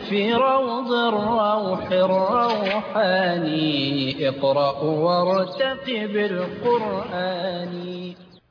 في روض الروح الروحاني اقرأ وارتقب القرآن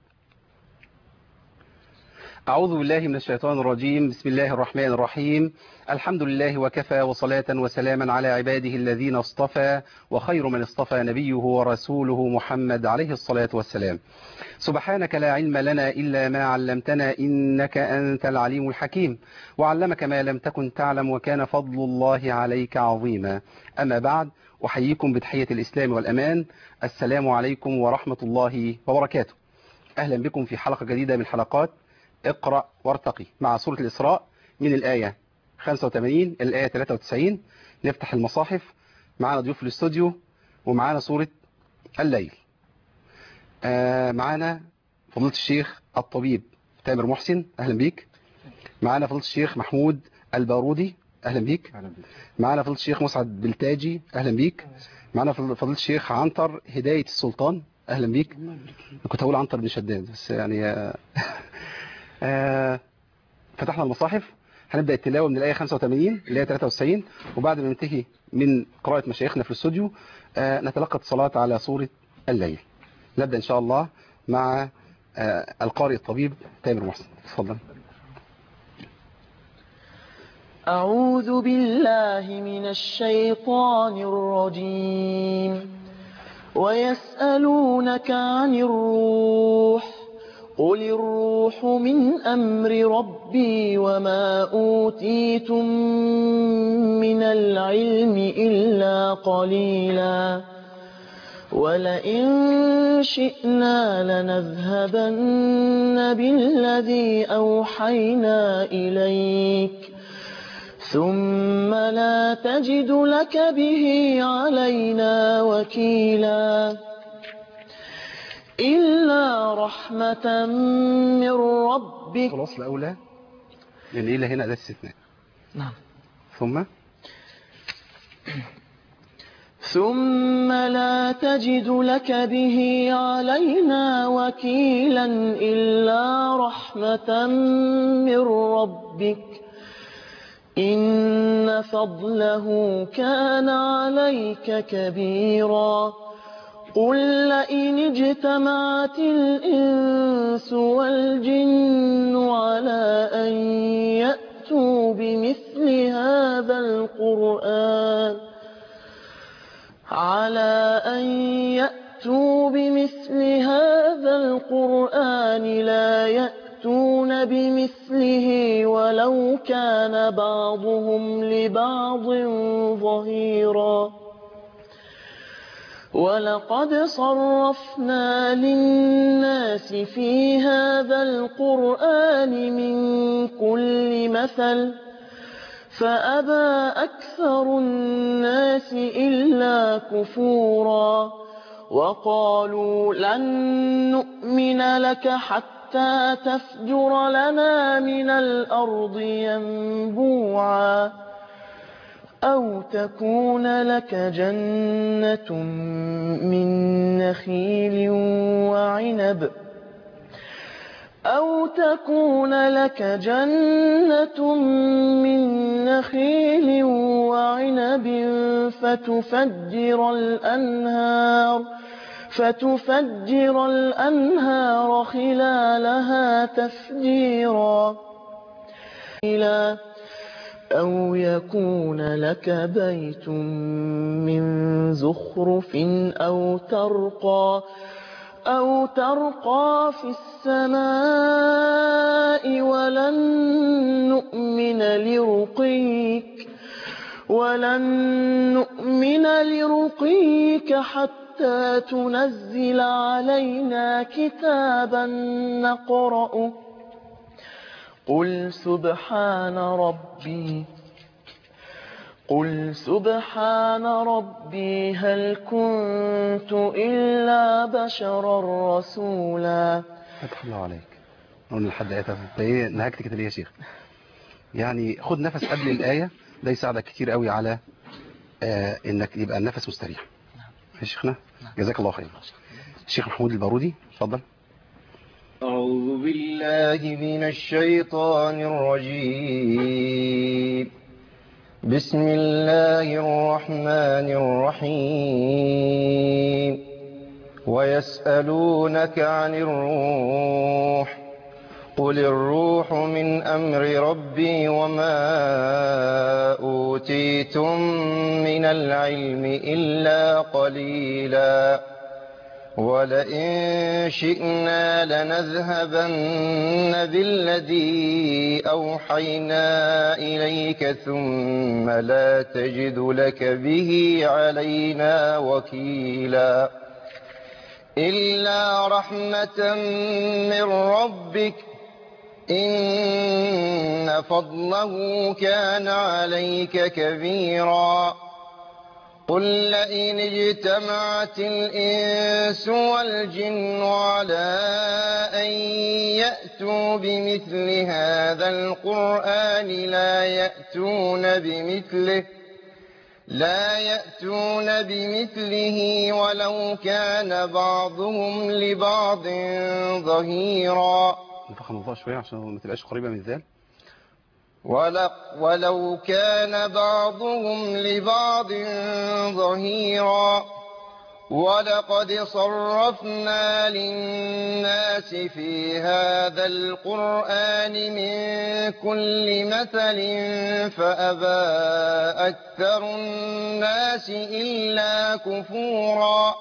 أعوذ بالله من الشيطان الرجيم بسم الله الرحمن الرحيم الحمد لله وكفى وصلاة وسلاما على عباده الذين اصطفى وخير من اصطفى نبيه ورسوله محمد عليه الصلاة والسلام سبحانك لا علم لنا إلا ما علمتنا إنك أنت العليم الحكيم وعلمك ما لم تكن تعلم وكان فضل الله عليك عظيما أما بعد أحييكم بتحية الإسلام والأمان السلام عليكم ورحمة الله وبركاته أهلا بكم في حلقة جديدة من حلقات اقرأ وارتقي مع سورة الإسراء من الآية 85 الآية 93 نفتح المصاحف معنا ضيوف في الاستوديو ومعنا سورة الليل آه معنا فضيلة الشيخ الطبيب تامر محسن أهلا بيك معنا فضيلة الشيخ محمود البارودي أهلا بيك معنا فضيلة الشيخ مسعد بلتاجي أهلا بيك معنا فضيلة الشيخ عنتر هداية السلطان أهلا بيك كنت هقول عنتر بن شداد بس يعني آه آه فتحنا المصاحف هنبدأ التلاوة من الآية 85 الآية 93 وبعد ما ننتهي من قراءة مشايخنا في الاستوديو آه نتلقى اتصالات على سورة الليل نبدأ إن شاء الله مع آه القارئ الطبيب تامر محسن تفضل أعوذ بالله من الشيطان الرجيم ويسألونك عن الروح قل الروح من أمر ربي وما أوتيتم من العلم إلا قليلا ولئن شئنا لنذهبن بالذي أوحينا إليك ثم لا تجد لك به علينا وكيلا إلا رحمة من ربك خلاص الأولى لأن إيه هنا أداة استثناء نعم ثم ثم لا تجد لك به علينا وكيلا إلا رحمة من ربك إن فضله كان عليك كبيرا قل لئن اجتمعت الإنس والجن على أن يأتوا بمثل هذا القرآن على أن يأتوا بمثل هذا القرآن لا يأتون بمثله ولو كان بعضهم لبعض ظهيرا ولقد صرفنا للناس في هذا القرآن من كل مثل فأبى أكثر الناس إلا كفورا وقالوا لن نؤمن لك حتى تفجر لنا من الأرض ينبوعا أو تكون لك جنة من نخيل وعنب أو تكون لك جنة من نخيل وعنب فتفجر الأنهار فتفجر الأنهار خلالها تفجيرا إلى أو يكون لك بيت من زخرف أو ترقى أو ترقى في السماء ولن نؤمن لرقيك ولن نؤمن لرقيك حتى تنزل علينا كتابا نقرأه قل سبحان ربي قل سبحان ربي هل كنت إلا بشرا رسولا فتح الله عليك قلنا لحد آية ايه نهجت كده ليه يا شيخ يعني خد نفس قبل الآية ده يساعدك كتير قوي على آه انك يبقى النفس مستريح يا شيخنا جزاك الله خير الشيخ محمود البارودي اتفضل أعوذ بالله من الشيطان الرجيم بسم الله الرحمن الرحيم ويسألونك عن الروح قل الروح من أمر ربي وما أوتيتم من العلم إلا قليلا ولئن شئنا لنذهبن بالذي أوحينا إليك ثم لا تجد لك به علينا وكيلا إلا رحمة من ربك إن فضله كان عليك كبيرا قل لئن اجتمعت الإنس والجن على أن يأتوا بمثل هذا القرآن لا يأتون بمثله لا يأتون بمثله ولو كان بعضهم لبعض ظهيرا نفخم الله شوية عشان ما تبقاش قريبة من الذال ول- ولو كان بعضهم لبعض ظهيرا ولقد صرفنا للناس في هذا القرآن من كل مثل فأبى أكثر الناس إلا كفورا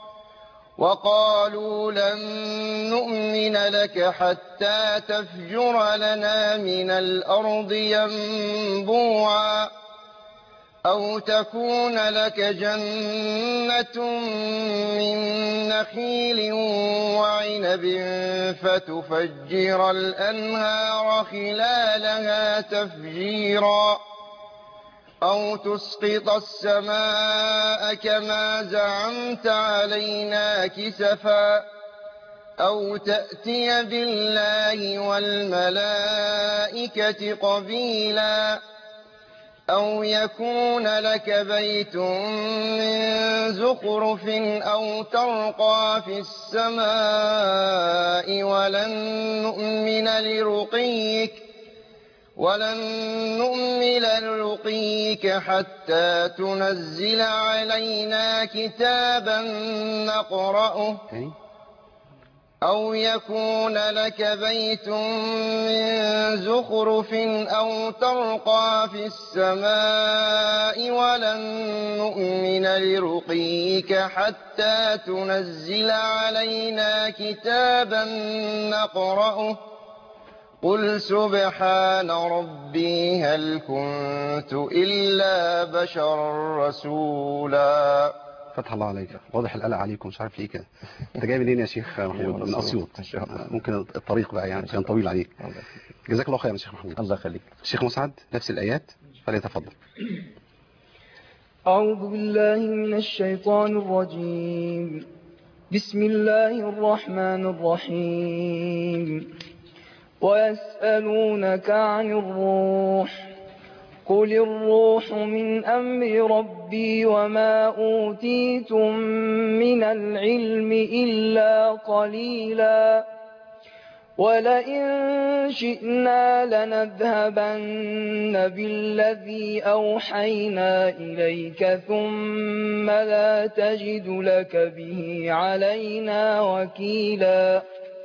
وقالوا لن نؤمن لك حتى تفجر لنا من الأرض ينبوعا أو تكون لك جنة من نخيل وعنب فتفجر الأنهار خلالها تفجيرا أو تسقط السماء كما زعمت علينا كسفا أو تأتي بالله والملائكة قبيلا أو يكون لك بيت من زخرف أو ترقى في السماء ولن نؤمن لرقيك ولن نؤمن لرقيك حتى تنزل علينا كتابا نقرأه تاني أو يكون لك بيت من زخرف أو ترقى في السماء ولن نؤمن لرقيك حتى تنزل علينا كتابا نقرأه قل سبحان ربي هل كنت إلا بشرا رسولا فتح الله عليك واضح القلق عليكم مش عارف ليه كده انت جاي منين يا شيخ محمود من اسيوط ممكن الطريق بقى يعني كان طويل عليك جزاك الله خير يا شيخ محمود الله يخليك الشيخ مسعد نفس الايات فليتفضل أعوذ بالله من الشيطان الرجيم بسم الله الرحمن الرحيم ويسألونك عن الروح قل الروح من أمر ربي وما أوتيتم من العلم إلا قليلا ولئن شئنا لنذهبن بالذي أوحينا إليك ثم لا تجد لك به علينا وكيلا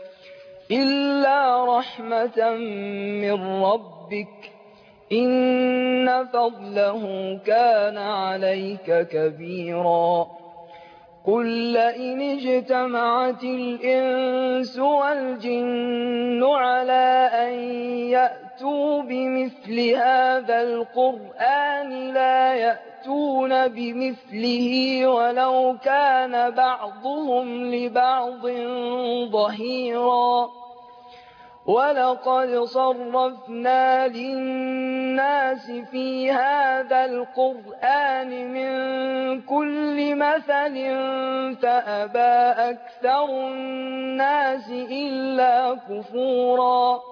إلا رحمة من ربك إن فضله كان عليك كبيرا قل لئن اجتمعت الإنس والجن على أن يأتوا بمثل هذا القرآن لا يأتون بمثله ولو كان بعضهم لبعض ظهيرا ولقد صرفنا للناس في هذا القرآن من كل مثل فأبى أكثر الناس إلا كفورا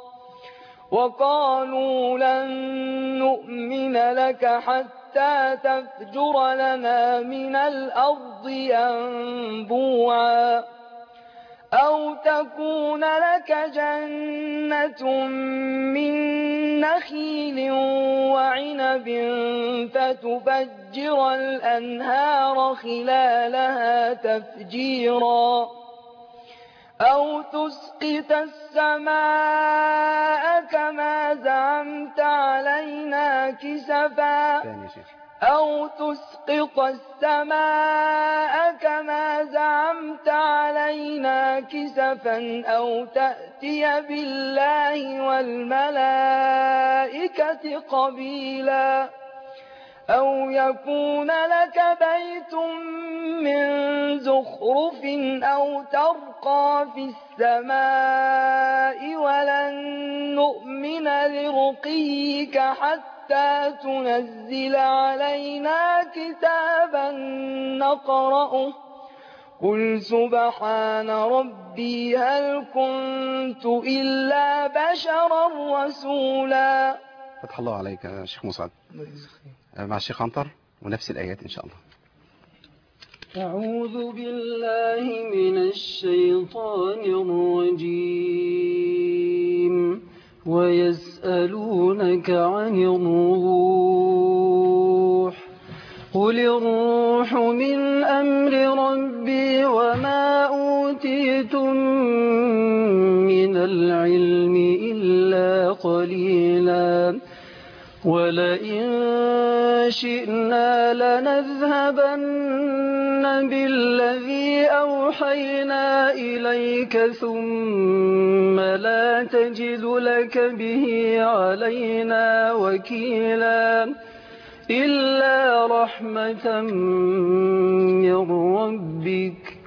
وقالوا لن نؤمن لك حتى تفجر لنا من الأرض ينبوعا أو تكون لك جنة من نخيل وعنب فتفجر الأنهار خلالها تفجيرا أو تسقط السماء كما زعمت علينا كسفا تاني يا شيخ أو تسقط السماء كما زعمت علينا كسفا أو تأتي بالله والملائكة قبيلا أو يكون لك بيت من زخرف أو ترقى في السماء ولن نؤمن لرقيك حتى تنزل علينا كتابا نقرأه قل سبحان ربي هل كنت إلا بشرا رسولا فتح الله عليك يا شيخ مسعد مع الشيخ عنتر ونفس الآيات إن شاء الله أعوذ بالله من الشيطان الرجيم ويسألونك عن الروح قل الروح من أمر ربي وما أوتيتم من العلم إلا قليلا ولئن شئنا لنذهبن بالذي أوحينا إليك ثم لا تجد لك به علينا وكيلا إلا رحمة من ربك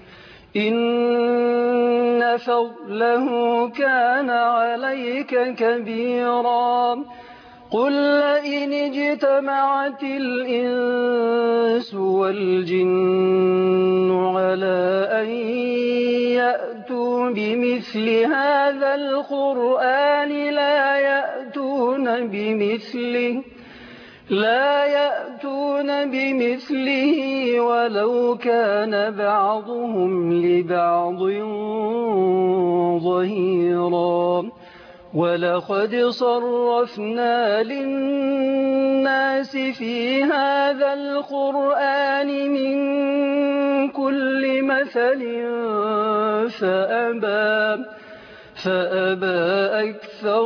إن فضله كان عليك كبيرا قل لئن اجتمعت الإنس والجن على أن يأتوا بمثل هذا القرآن لا يأتون بمثله لا يأتون بمثله ولو كان بعضهم لبعض ظهيرا ولقد صرفنا للناس في هذا القرآن من كل مثل فأبى فأبى أكثر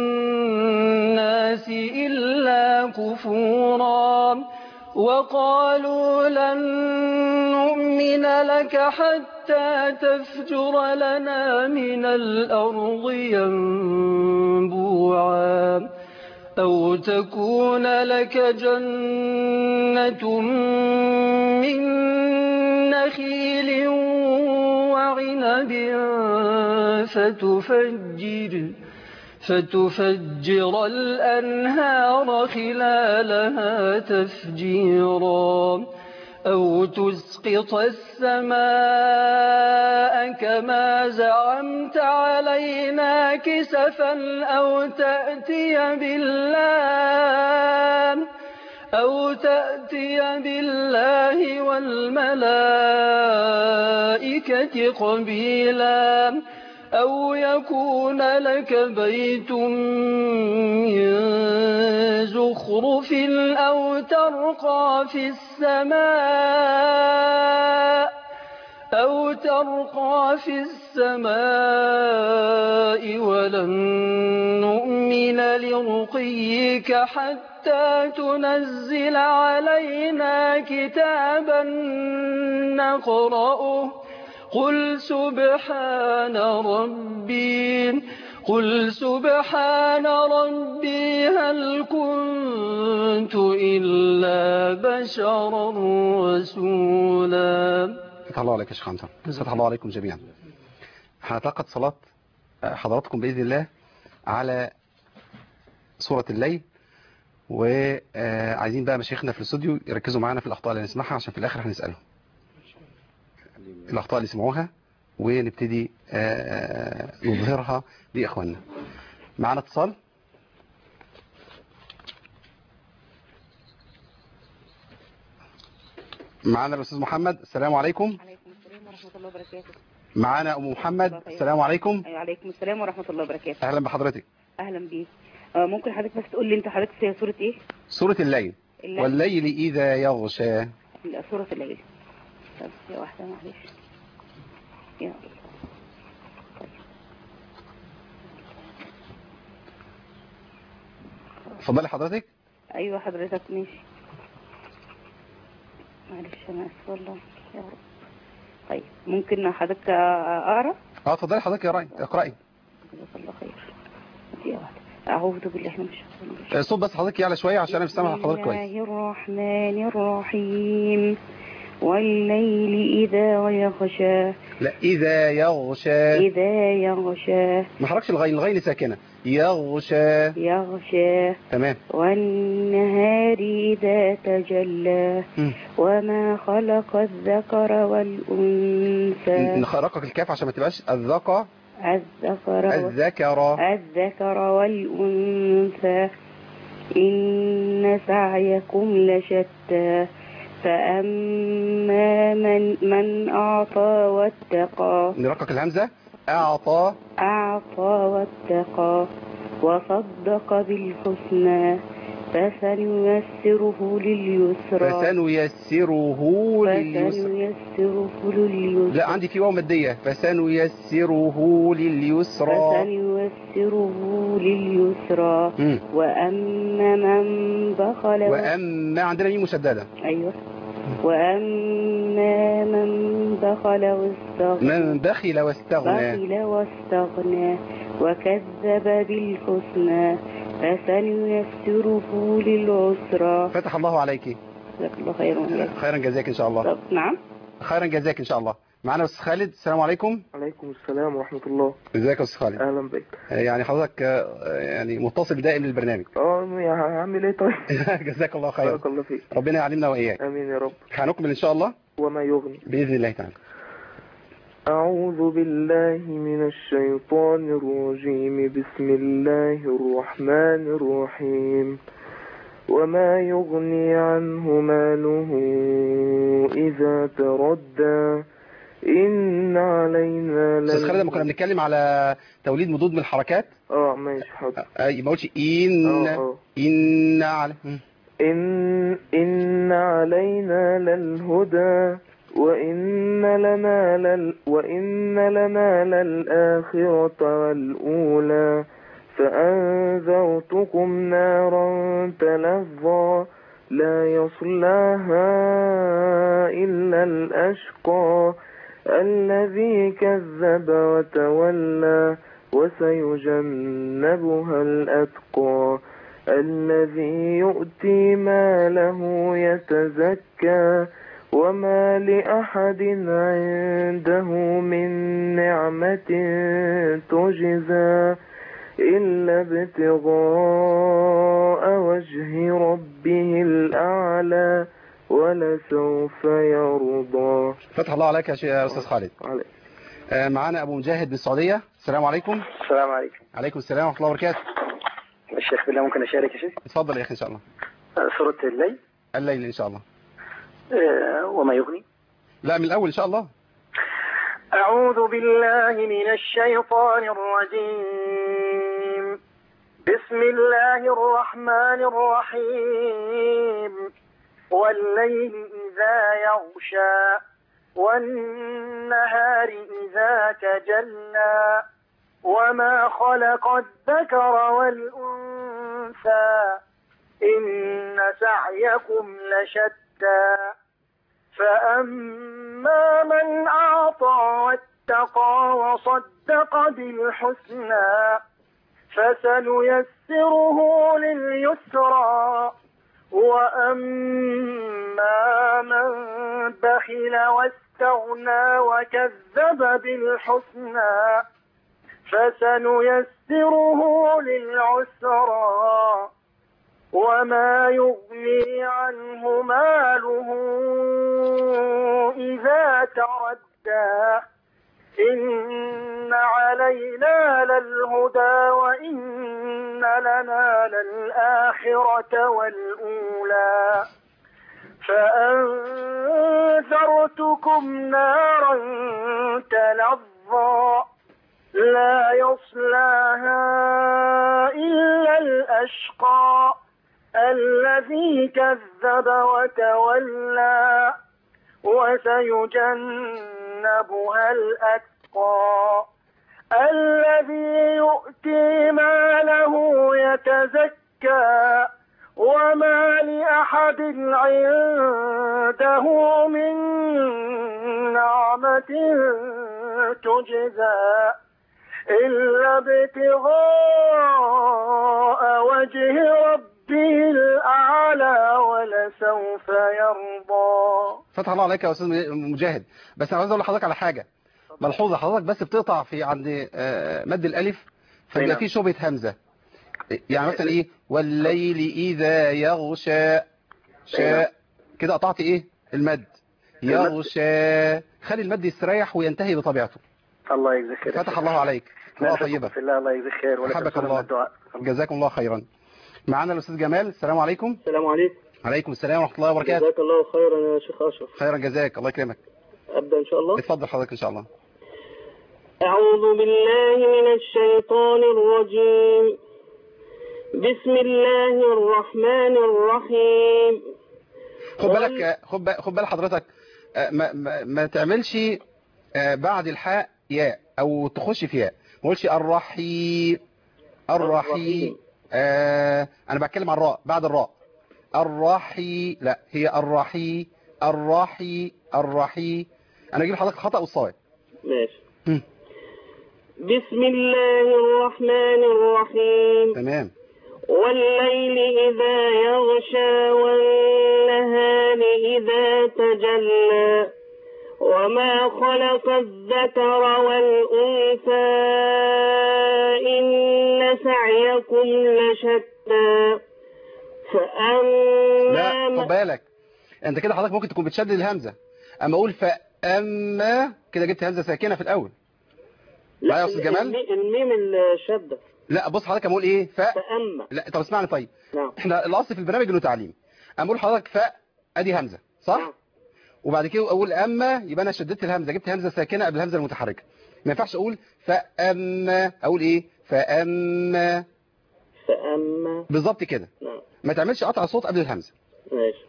الناس إلا كفورا وقالوا لن نؤمن لك حتى تفجر لنا من الأرض ينبوعا أو تكون لك جنة من نخيل وعنب فتفجر فتفجر الأنهار خلالها تفجيرا أو تسقط السماء كما زعمت علينا كسفا أو تأتي بالله أو تأتي بالله والملائكة قبيلا أو يكون لك بيت من زخرف أو ترقى في السماء أو ترقى في السماء ولن نؤمن لرقيك حتى تنزل علينا كتابا نقرأه قل سبحان ربي قل سبحان ربي هل كنت إلا بشرا رسولا فتح الله عليك يا شيخ عنتر فتح الله عليكم جميعا هنتلقى اتصالات حضراتكم بإذن الله على سورة الليل وعايزين بقى مشايخنا في الاستوديو يركزوا معانا في الأخطاء اللي نسمعها عشان في الآخر هنسألهم الأخطاء اللي سمعوها ونبتدي آه، نظهرها لإخواننا معنا اتصال معنا الأستاذ محمد السلام عليكم عليكم السلام ورحمة الله وبركاته معانا ام محمد السلام عليكم وعليكم السلام ورحمة الله وبركاته اهلا بحضرتك أهلا بيك آه، ممكن حضرتك بس تقول لي أنت حضرتك في سورة إيه؟ سورة الليل الليل. والليل اذا يغشى لا سورة الليل طب يا واحدة معلش يا اتفضلي حضرتك أيوة حضرتك ماشي معلش أنا آسفة والله يا رب طيب ممكن حضرتك أقرأ؟ اه اتفضلي حضرتك يا راي اقراي جزاك الله خير دي واحدة أعوذ بالله من الشيطان الرجيم الصوت بس حضرتك يعلى شويه عشان انا مش سامع حضرتك بسم كويس الله الرحمن الرحيم والليل إذا يغشى لا اذا يغشى إذا يغشى ما حركش الغين الغين ساكنه يغشى يغشى تمام والنهار إذا تجلى مم. وما خلق الذكر والأنثى نخرقك الكاف عشان ما تبقاش الذكر الذكر وال- الذكر الذكر والأنثى إن سعيكم لشتى فأما من, من أعطى واتقى نرقق الهمزه اعطى أعطى واتقى وصدق بالحسنى فسنيسره لليسرى فسنيسره لليسر فسنيسره لليسرى لا عندي في واو ماديه فسنيسره لليسرى فسنيسره لليسرى مم. وأما من بخل و... واما عندنا ميم مشدده أيوة وأما من بخل واستغنى من بخل واستغنى بخل واستغنى وكذب بالحسنى فسنيسره للعسرى فتح الله عليك جزاك الله خيرا وإياك. خيرا جزاك ان شاء الله طب نعم خيرا جزاك ان شاء الله معانا استاذ خالد السلام عليكم عليكم السلام ورحمة الله ازيك يا استاذ خالد أهلا بك يعني حضرتك آه، يعني متصل دائم للبرنامج اه يا هعمل ايه طيب جزاك الله خيرا بارك الله فيك ربنا يعلمنا واياك آمين يا رب هنكمل ان شاء الله وما يغني باذن الله تعالى أعوذ بالله من الشيطان الرجيم بسم الله الرحمن الرحيم وما يغني عنه ماله إذا تردى إن علينا استاذ خالد لما لل... كنا بنتكلم على توليد مضود من الحركات اه ماشي حاضر آه، ما قلتش ان اه اه ان على مم. إن إن علينا للهدى وإن لنا لل وإن لنا للآخرة والأولى فأنذرتكم نارا تلظى لا يصلاها إلا الأشقى الذي كذب وتولى وسيجنبها الأتقى الذي يؤتي ماله يتزكى وما لأحد عنده من نعمة تجزى إلا ابتغاء وجه ربه الأعلى ولسوف يرضى فتح الله عليك يا شيخ- يا استاذ خالد عليه. آه، معانا ابو مجاهد من السعوديه السلام عليكم السلام عليكم عليكم السلام ورحمه الله وبركاته الشيخ بالله ممكن أشارك يا شيخ اتفضل يا اخي ان شاء الله آه، سورة الليل الليل ان شاء الله آه، وما يغني لا من الاول ان شاء الله أعوذ بالله من الشيطان الرجيم بسم الله الرحمن الرحيم والليل إذا يغشى والنهار إذا تجلى وما خلق الذكر والأنثى إن سعيكم لشتى فأما من أعطى واتقى وصدق بالحسنى فسنيسره لليسرى وأما من بخل واستغنى وكذب بالحسنى فسنيسره للعسرى وما يغني عنه ماله إذا تردى إن علينا للهدى وإن لنا للآخرة والأولى فأنذرتكم نارا تلظى يرضى لا يصلاها إلا الأشقى الذي كذب وتولى وسيجنبها الأتقى الذي يؤتي ماله يتزكى وما لأحد عنده من نعمة تجزى إلا ابتغاء وجه ربه الأعلى ولسوف يرضى فتح الله عليك يا استاذ مجاهد بس انا عايز اقول لحضرتك على حاجه ملحوظه حضرتك بس بتقطع في عند آه، مد الالف فبيبقى نعم. في شبهه همزه يعني مثلا ايه والليل اذا يغشى شاء كده قطعت ايه المد يغشى خلي المد يستريح وينتهي بطبيعته الله يجزيك خير فتح الله عليك لا الله تكن طيبه في الله الله يجزيك خير ولا حبك تنسونا من الله. الدعاء جزاكم الله خيرا معانا الاستاذ جمال السلام عليكم السلام عليكم عليكم السلام ورحمه الله وبركاته جزاك الله خيرا يا شيخ أشرف خيرا جزاك الله يكرمك أبدأ إن شاء الله اتفضل حضرتك ان شاء الله أعوذ بالله من الشيطان الرجيم بسم الله الرحمن الرحيم خد بالك خد بال- خد بال حضرتك آه، ما, ما, ما تعملش آه، بعد الحاء ياء او تخش في ياء ما تقولش الرحي الرحي آه انا بتكلم عن الراء بعد الراء الرحي لا هي الرحي الرحي الرحي انا اجيب حضرتك الخطا والصواب ماشي مم. بسم الله الرحمن الرحيم تمام والليل إذا يغشى والنهار إذا تجلى وما خلق الذكر والأنثى إن سعيكم لشتى فأما لا من- خد بالك انت كده حضرتك ممكن تكون بتشدد الهمزه اما اقول فاما كده جبت همزه ساكنه في الاول معايا يا استاذ جمال المي- الميم الشدة لا بص حضرتك اما اقول ايه ف فأما لا طب اسمعني طيب نعم احنا الاصل في البرنامج انه تعليم اما اقول لحضرتك ف ادي همزه صح نعم. وبعد كده اقول اما يبقى انا شددت الهمزه جبت همزه ساكنه قبل الهمزه المتحركه ما ينفعش اقول فاما اقول ايه فاما فأما بالظبط كده نعم ما تعملش قطع صوت قبل الهمزه ماشي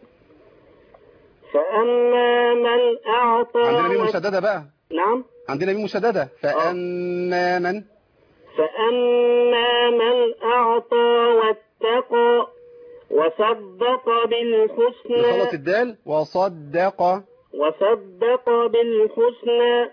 فأما من أعطى عندنا ميم وات- مشدده بقى نعم عندنا ميم مشدده فاما من فأما من أعطى واتقى وصدق نخلص بالحسنى الدال وصدق وصدق بالحسنى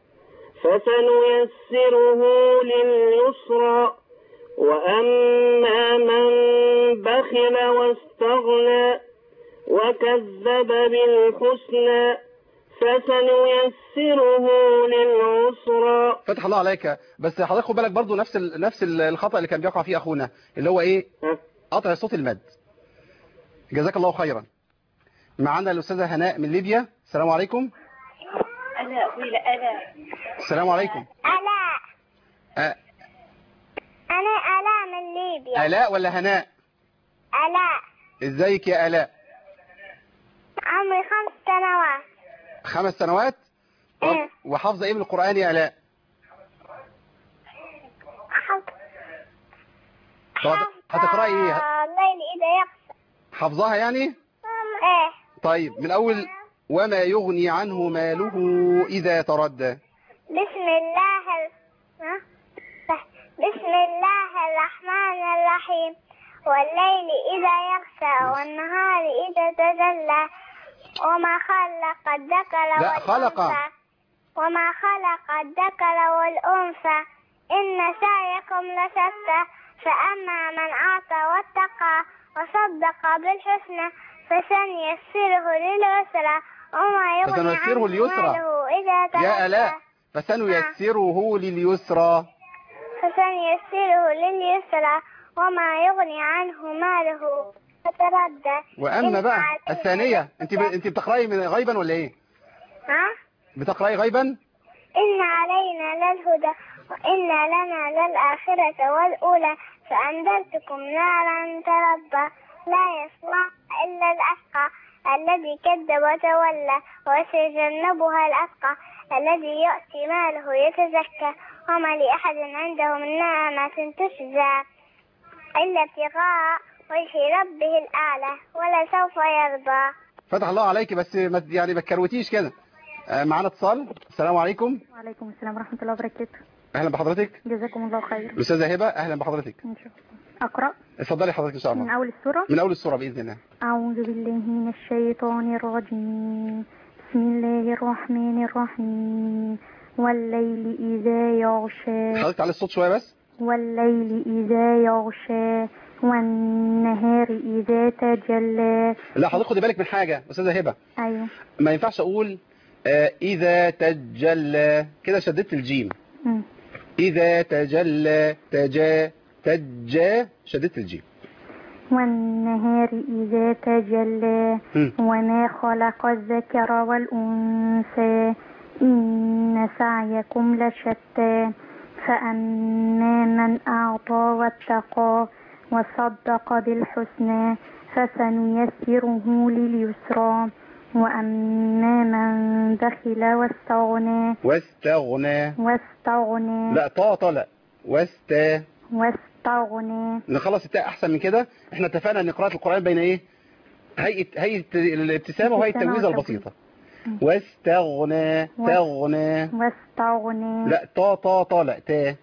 فسنيسره لليسرى وأما من بخل واستغنى وكذب بالحسنى فسنيسره للعسرى فتح الله عليك بس حضرتك خد بالك برضو نفس ال... نفس ال- الخطا اللي كان بيقع فيه اخونا اللي هو ايه ها؟ قطع صوت المد جزاك الله خيرا معانا الاستاذه هناء من ليبيا السلام عليكم ألا أقول ألا السلام عليكم ألا أ... أنا ألا من ليبيا الاء ولا هناء ألا ازيك يا الاء عمري خمس سنوات خمس سنوات إيه. وحافظه ايه من القران يا الاء طب هت- هتقراي ايه آه، الليل إذا يغشى حافظاها يعني إيه طيب من اول وما يغني عنه ماله اذا تردى بسم الله ال... ها؟ بسم الله الرحمن الرحيم والليل إذا يغشى والنهار إذا تجلى وما خلق الذكر لا، خلق. والأنثى وما خلق الذكر والأنثى إن سعيكم لشتى فأما من أعطى واتقى وصدق بالحسنى فسنيسره لليسرى وما يغني فسنيسره عنه لليسرى. ماله إذا تردى يا الاء فسنيسره لليسرى فسنيسره لليسرى وما يغني عنه ماله فتردى واما إن بقى علينا الثانيه انت ب... انت بتقراي من غيبا ولا ايه ها؟ بتقراي غيبا إن علينا للهدى وإن لنا للآخرة والأولى فأنذرتكم نارا تربى لا يصلى إلا الأشقى الذي كذب وتولى وسيجنبها الأتقى الذي يؤتي ماله يتزكى وما لأحد عنده من نعمة تجزى إلا ابتغاء وجه ربه الأعلى ولسوف يرضى فتح الله عليك بس ما يعني ما تكروتيش كده آه، معانا اتصال السلام عليكم وعليكم السلام ورحمة الله وبركاته اهلا بحضرتك جزاكم الله خير الاستاذه هبه اهلا بحضرتك إن شاء الله أقرأ اتفضلي حضرتك ان شاء من الله أول السورة من اول السوره باذن الله أعوذ بالله من الشيطان الرجيم بسم الله الرحمن الرحيم والليل إذا يغشى حضرتك على الصوت شويه بس والليل إذا يغشى والنهار إذا تجلى لا حضرتك خدي بالك من حاجه استاذه هبه أيوه ما ينفعش اقول آه، اذا تجلى كده شددت الجيم مم. اذا تجلى تجا تجا شددت الجيم والنهار إذا تجلى مم. وما خلق الذكر والأنثى إن سعيكم لشتى فأما من أعطى واتقى وصدق بالحسنى فسنيسره لليسرى وأما من بخل واستغنى واستغنى واستغنى لا طا طلع واست واستغنى نخلص التاء احسن من كده احنا اتفقنا ان قراءه القران بين ايه هيئه هيئه الابتسامه وهيئه الابتسامة التمويز والتوجيه. البسيطه واستغنى تغنى واستغنى لا طا طا طلع تا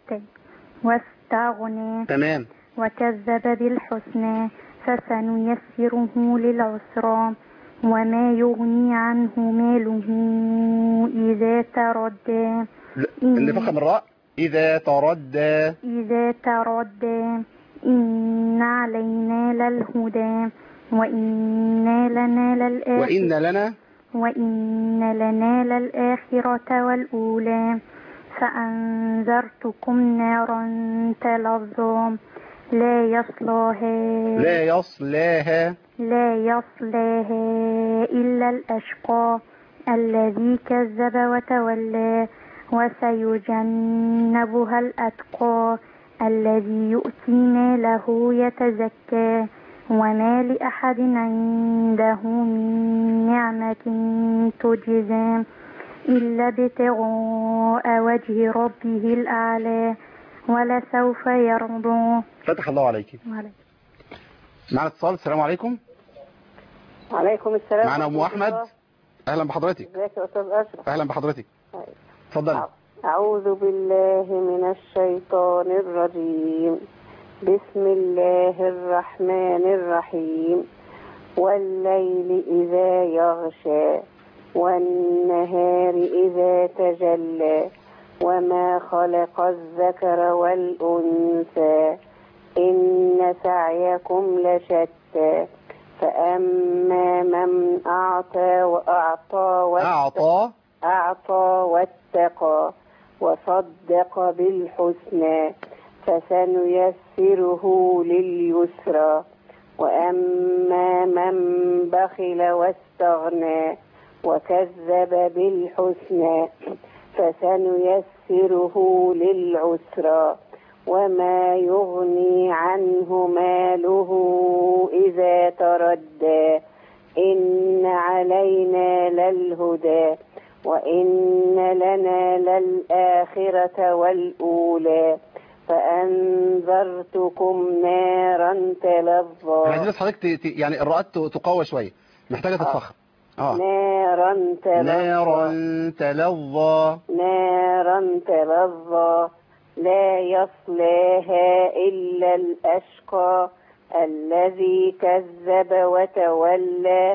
واستغنى تمام وكذب بالحسنى فسنيسره للعسرى وما يغني عنه ماله إذا تردى لا، إن- نفخم الراء اذا تردى إذا تردى إن علينا للهدى وإنا لنا للآخرة وان لنا وإن لنا للآخرة والأولى فأنذرتكم نارا تلظى لا يصلاها لا يصلاها لا يصلاها إلا الأشقى الذي كذب وتولى وسيجنبها الأتقى الذي يؤتي ماله يتزكى وما لأحد عنده من نعمة تجزى إلا ابتغاء وجه ربه الأعلى ولسوف يرضى فتح الله عليك معنا اتصال السلام عليكم وعليكم السلام معنا ام ورحمة احمد الله. اهلا بحضرتك ازيك يا استاذ اشرف اهلا بحضرتك اتفضلي اعوذ بالله من الشيطان الرجيم بسم الله الرحمن الرحيم والليل اذا يغشى والنهار اذا تجلى وما خلق الذكر والانثى ان سعيكم لشتى فاما من اعطى واعطى واتقى اعطى أعطى واتقى وصدق بالحسنى فسنيسره لليسرى وأما من بخل واستغنى وكذب بالحسنى فسنيسره للعسرى وما يغني عنه ماله إذا تردى إن علينا للهدى وإن لنا للآخرة والأولى فأنذرتكم نارا احنا تلظى عايزين بس حضرتك ت- ت- يعني الراءات ت- تقوى شويه محتاجه تتفخم اه نارا تلظى نارا تلظى نارا تلظى لا يصلاها إلا الأشقى الذي كذب وتولى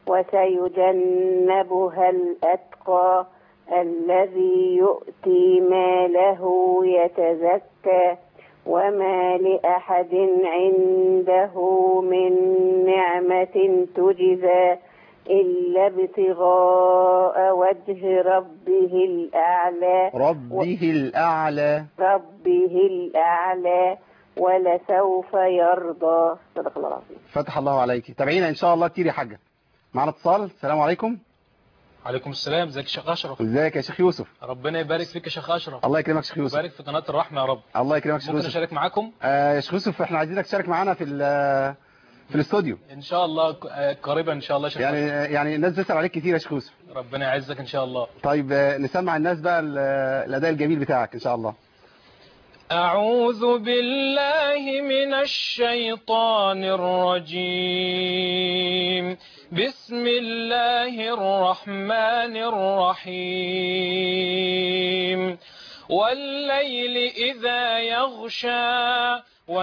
وسيجنبها الأتقى الذي يؤتي ماله يتزكى وما لأحد عنده من نعمة تجزى إلا ابتغاء وجه ربه الأعلى ربه الاعلى ربه الأعلى ولسوف يرضى صدق الله العظيم فتح الله عليك تابعينا ان شاء الله كتير يا حاجه معنا اتصال السلام عليكم عليكم السلام ازيك يا شيخ اشرف ازيك يا شيخ يوسف ربنا يبارك فيك يا شيخ اشرف الله يكرمك يا شيخ يوسف ويبارك في قناه الرحمه يا رب الله يكرمك يا شيخ ممكن يوسف اشارك معاكم آه يا شيخ يوسف احنا عايزينك تشارك معانا في ال- في الاستوديو ان شاء الله ك- آه، قريبا ان شاء الله يا شيخ يعني أشرف. يعني الناس بتسال عليك كتير يا شيخ يوسف ربنا يعزك ان شاء الله طيب آه، نسمع الناس بقى ال- الاداء الجميل بتاعك ان شاء الله أعوذ بالله من الشيطان الرجيم بسم الله الرحمن الرحيم والليل إذا يغشى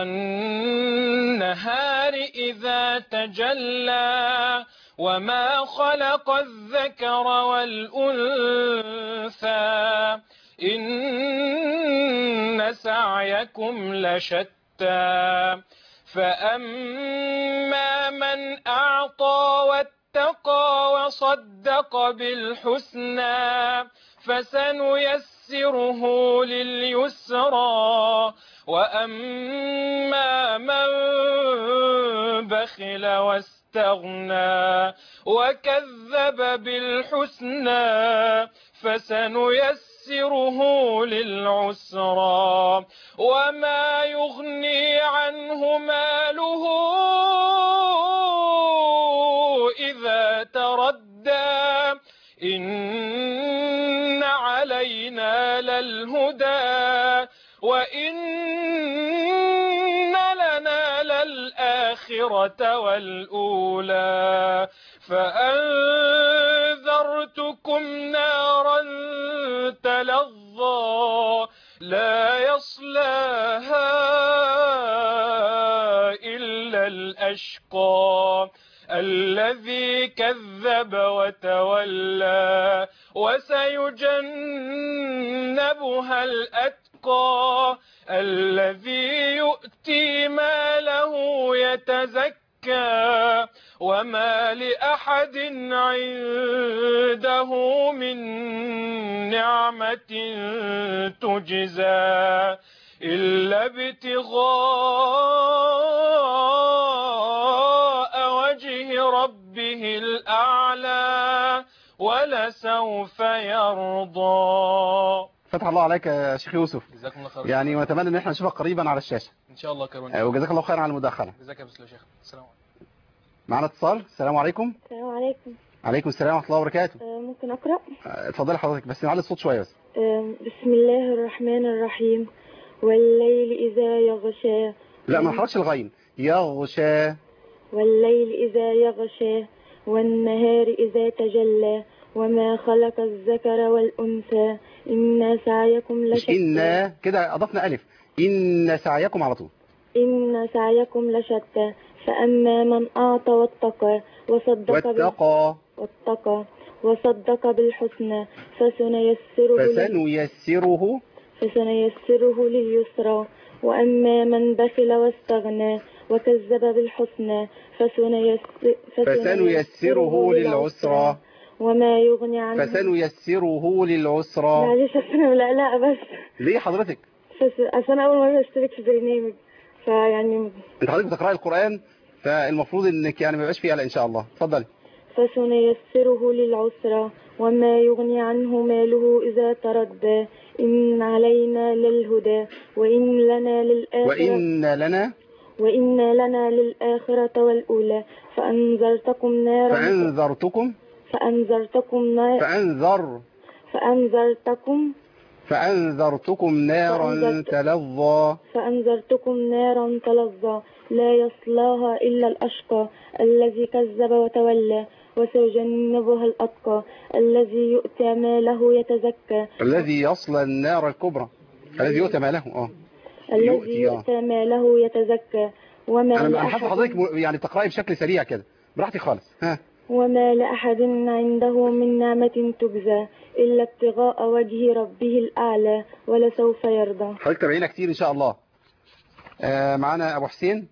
والنهار إذا تجلى وما خلق الذكر والأنثى إن سعيكم لشتى فأما من أعطى واتقى وصدق بالحسنى فسنيسره لليسرى وأما من بخل واستغنى وكذب بالحسنى فسنيسره للعسرى وما يغني عنه ماله إذا تردى إن علينا للهدى وإن لنا للآخرة والأولى فأنذرتكم نارا تلظى لا يصلاها إلا الأشقى الذي كذب وتولى وسيجنبها الأتقى الذي يؤتي ماله يتزكى وما لأحد عنده من نعمة تجزى إلا ابتغاء وجه ربه الأعلى ولسوف يرضى فتح الله عليك يا شيخ يوسف جزاكم الله خير يعني ونتمنى ان احنا نشوفك قريبا على الشاشه ان شاء الله كريم آه، وجزاك الله خير على المداخله جزاك يا بسم الله يا شيخ السلام عليكم معنا اتصال السلام عليكم السلام عليكم عليكم السلام ورحمه الله وبركاته آه، ممكن أقرأ آه، اتفضلي حضرتك بس نعلي الصوت شويه بس آه، بسم الله الرحمن الرحيم والليل إذا يغشى لا ما نحركش الغين يغشى والليل إذا يغشى والنهار إذا تجلى وما خلق الذكر والأنثى إن سعيكم مش لشتى إن كده أضفنا ألف إن سعيكم على طول إن سعيكم لشتى فأما من أعطى واتقى وصدق بال- واتقى واتقى وصدق بالحسنى فسنيسره لل- فسنيسره فسنيسره لليسرى وأما من بخل واستغنى وكذب بالحسنى فسنيس... فسنيسره للعسرى وما يغني عنه فسنيسره للعسرى معلش أصل أنا ملقلقة بس ليه حضرتك بس أصل أنا أول مرة أشترك في برنامج فيعني انت حضرتك بتقرأي القرآن فالمفروض انك يعني ما يبقاش فيه قلق ان شاء الله اتفضلي فسنيسره للعسرى وما يغني عنه ماله إذا تردى إن علينا للهدى وإن لنا للآخرة وإن لنا وإن لنا للآخرة والأولى فأنذرتكم نارا فأنذرتكم فأنذرتكم نارا فأنذر فأنذرتكم فأنذرتكم نارا فأنذرت- تلظى فأنذرتكم نارا تلظى لا يصلاها إلا الأشقى الذي كذب وتولى وسيجنبها الأتقى الذي يؤتى ماله يتزكى الذي يصلى النار الكبرى الذي يؤتى ماله اه الذي يؤتي، آه. يؤتى ماله يتزكى وما انا انا حاسس لأحد حضرتك م- يعني تقرأي بشكل سريع كده براحتي خالص ها وما لأحد عنده من نعمة تجزى إلا ابتغاء وجه ربه الأعلى ولسوف يرضى حضرتك تابعينا كتير ان شاء الله آه معانا ابو حسين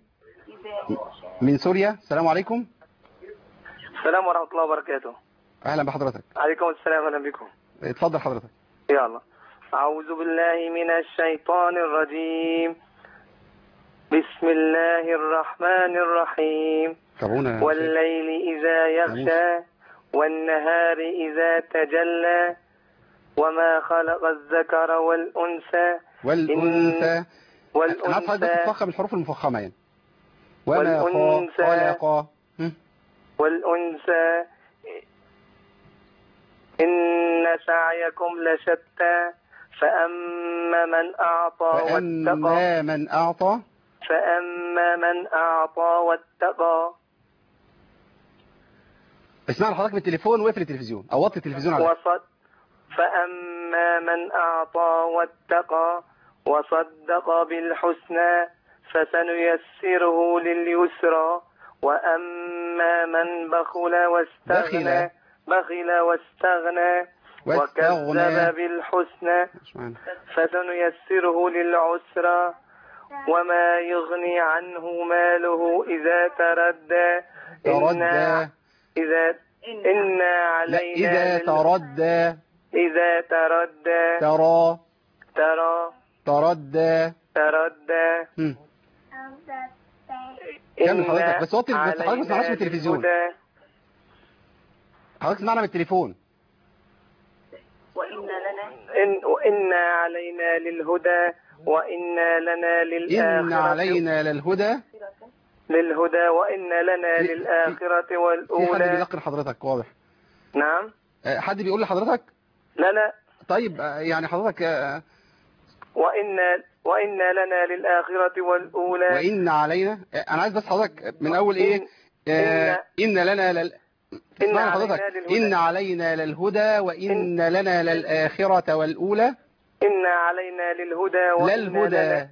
من سوريا السلام عليكم السلام ورحمة الله وبركاته اهلا بحضرتك عليكم السلام أهلا بكم اتفضل حضرتك يلا أعوذ بالله من الشيطان الرجيم بسم الله الرحمن الرحيم تابعونا والليل إذا يغشى والنهار إذا تجلى وما خلق الذكر والأنثى والانثى انا عارف حضرتك والأنثى بتفخم الحروف المفخمه يعني وما خا- والأنثى خلق هم؟ والأنثى إن سعيكم لشتى فأما من أعطى واتقى فأما من أعطى فأما من أعطى واتقى اسمعنا حضرتك من التليفون واقفل التلفزيون أو وطي التلفزيون على وصد فأما من أعطى واتقى وصدق بالحسنى فسنيسره لليسرى وأما من بخل واستغنى بخل واستغنى واستغنى. وكذب بالحسنى مش معانا. فسنيسره للعسرى وما يغني عنه ماله إذا تردى تردى إذا إنا لا علينا إذا لل- تردى إذا تردى ترى ترى تردى تردى هم. كمل إنا حضرتك بس وطي بس حضرتك ما علينا تسمعناش من التلفزيون للهدى حضرتك تسمعنا من التليفون وإنا لنا إن وإنا علينا للهدى وإنا لنا إن للآخرة علينا للهدى للهدى وإنا لنا للآخرة في حد والأولى بيلقن حضرتك واضح نعم آه، حد بيقول لحضرتك لا لا طيب آه، يعني حضرتك آه، وإنا وإنا لنا للآخرة والأولى وإن علينا آه، أنا عايز بس حضرتك من أول إيه آه، إن لنا لل اسمعني حضرتك علينا للهدى. إن علينا للهدى وإن لنا للآخرة والأولى إنا علينا للهدى لا وإنا الهدى لنا